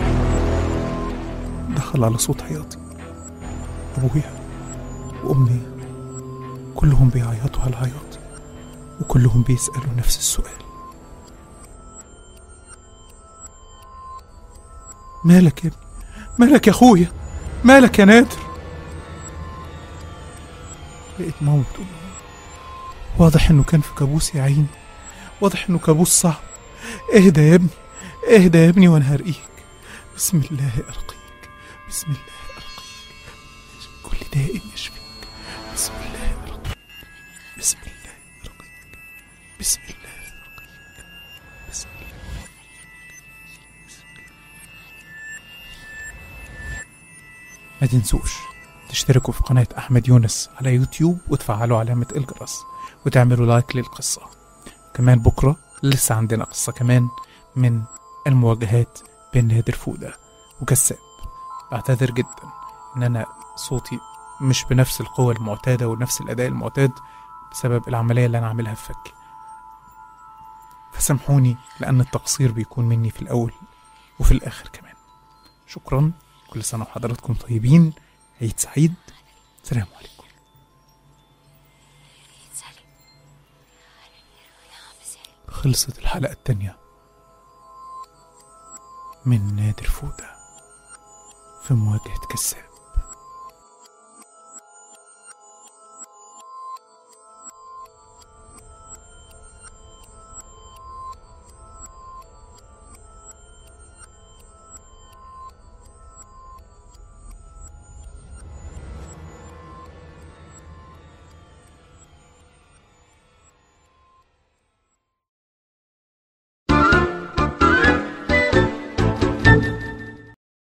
[SPEAKER 3] دخل على صوت عياطي ابويا وامي كلهم بيعيطوا على عياطي وكلهم بيسالوا نفس السؤال مالك يا ابني مالك يا اخويا مالك يا نادر لقيت ماما بتقول له واضح انه كان في كابوس يا عيني واضح انه كابوس صعب اهدى يا ابني اهدى يا ابني وانا هرقيك بسم الله ارقيك بسم الله ارقيك كل داء يشفيك بسم الله ارقيك بسم الله ارقيك بسم الله ارقيك بسم الله ما تنسوش تشتركوا في قناة أحمد يونس على يوتيوب وتفعلوا علامة الجرس وتعملوا لايك للقصة كمان بكرة لسه عندنا قصة كمان من المواجهات بين نادر فودة وكساب بعتذر جدا إن أنا صوتي مش بنفس القوة المعتادة ونفس الأداء المعتاد بسبب العملية اللي أنا عاملها في فكي فسامحوني لأن التقصير بيكون مني في الأول وفي الآخر كمان شكرا كل سنة وحضراتكم طيبين عيد سعيد سلام عليكم خلصت الحلقة التانية من نادر فودة في مواجهة كساب